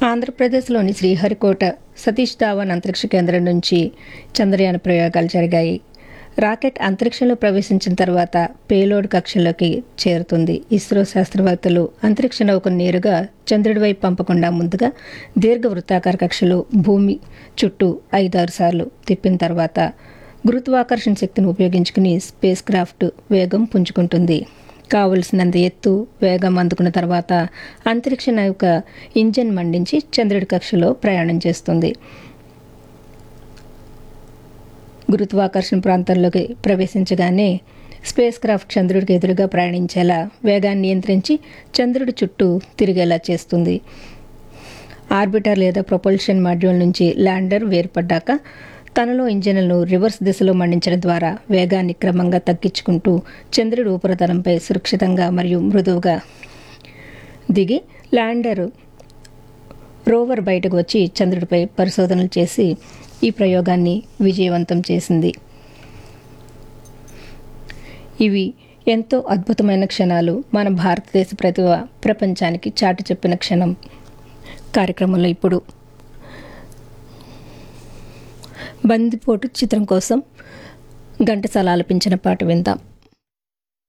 ఆంధ్రప్రదేశ్లోని శ్రీహరికోట సతీష్ ధావన్ అంతరిక్ష కేంద్రం నుంచి చంద్రయాన ప్రయోగాలు జరిగాయి రాకెట్ అంతరిక్షంలో ప్రవేశించిన తర్వాత పేలోడ్ కక్షలోకి చేరుతుంది ఇస్రో శాస్త్రవేత్తలు అంతరిక్ష నౌకను నేరుగా చంద్రుడి వైపు పంపకుండా ముందుగా దీర్ఘ వృత్తాకార కక్షలో భూమి చుట్టూ ఐదారు సార్లు తిప్పిన తర్వాత గురుత్వాకర్షణ శక్తిని ఉపయోగించుకుని స్పేస్ క్రాఫ్ట్ వేగం పుంజుకుంటుంది కావలసినంత ఎత్తు వేగం అందుకున్న తర్వాత అంతరిక్ష నౌక ఇంజన్ మండించి చంద్రుడి కక్షలో ప్రయాణం చేస్తుంది గురుత్వాకర్షణ ప్రాంతంలోకి ప్రవేశించగానే స్పేస్ క్రాఫ్ట్ చంద్రుడికి ఎదురుగా ప్రయాణించేలా వేగాన్ని నియంత్రించి చంద్రుడి చుట్టూ తిరిగేలా చేస్తుంది ఆర్బిటర్ లేదా ప్రొపల్షన్ మాడ్యూల్ నుంచి ల్యాండర్ వేర్పడ్డాక తనలో ఇంజన్లను రివర్స్ దిశలో మండించడం ద్వారా వేగాన్ని క్రమంగా తగ్గించుకుంటూ చంద్రుడి ఉపరితలంపై సురక్షితంగా మరియు మృదువుగా దిగి ల్యాండర్ రోవర్ బయటకు వచ్చి చంద్రుడిపై పరిశోధనలు చేసి ఈ ప్రయోగాన్ని విజయవంతం చేసింది ఇవి ఎంతో అద్భుతమైన క్షణాలు మన భారతదేశ ప్రతిభ ప్రపంచానికి చాటి చెప్పిన క్షణం కార్యక్రమంలో ఇప్పుడు బందిపోటు చిత్రం కోసం ఘంటసాల ఆలపించిన పాట విందాం